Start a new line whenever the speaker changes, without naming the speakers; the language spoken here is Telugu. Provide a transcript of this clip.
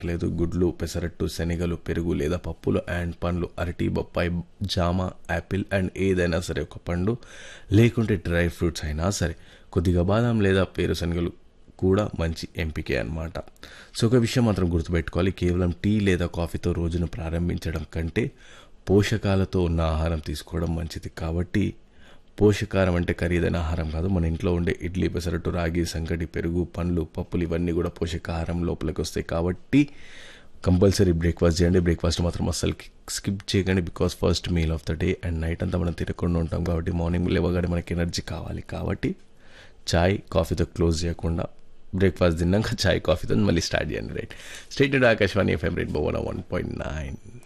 లేదు గుడ్లు పెసరట్టు శనగలు పెరుగు లేదా పప్పులు అండ్ పండ్లు అరటి బొప్పాయి జామ యాపిల్ అండ్ ఏదైనా సరే ఒక పండు లేకుంటే డ్రై ఫ్రూట్స్ అయినా సరే కొద్దిగా బాదం లేదా పేరు శనగలు కూడా మంచి ఎంపికే అన్నమాట సో ఒక విషయం మాత్రం గుర్తుపెట్టుకోవాలి కేవలం టీ లేదా కాఫీతో రోజును ప్రారంభించడం కంటే పోషకాలతో ఉన్న ఆహారం తీసుకోవడం మంచిది కాబట్టి పోషకారం అంటే ఖరీదైన ఆహారం కాదు మన ఇంట్లో ఉండే ఇడ్లీ పెసరట్టు రాగి సంకటి పెరుగు పండ్లు పప్పులు ఇవన్నీ కూడా పోషకాహారం లోపలికి వస్తాయి కాబట్టి కంపల్సరీ బ్రేక్ఫాస్ట్ చేయండి బ్రేక్ఫాస్ట్ మాత్రం అస్సలు స్కిప్ చేయకండి because first meal of the day and night అంతా మనం తినకుండా ఉంటాం కాబట్టి మార్నింగ్ లేవగానే మనకి ఎనర్జీ కావాలి కాబట్టి చాయ్ కాఫీతో క్లోజ్ చేయకుండా బ్రేక్ఫాస్ట్ తిన్నాక చాయ్ కాఫీతో మళ్ళీ స్టార్ట్ చేయండి రైట్ స్టేట్ ఆకాశవాణి ఎఫ్ఎం రేట్ బోవన వన్ పాయింట్ నైన్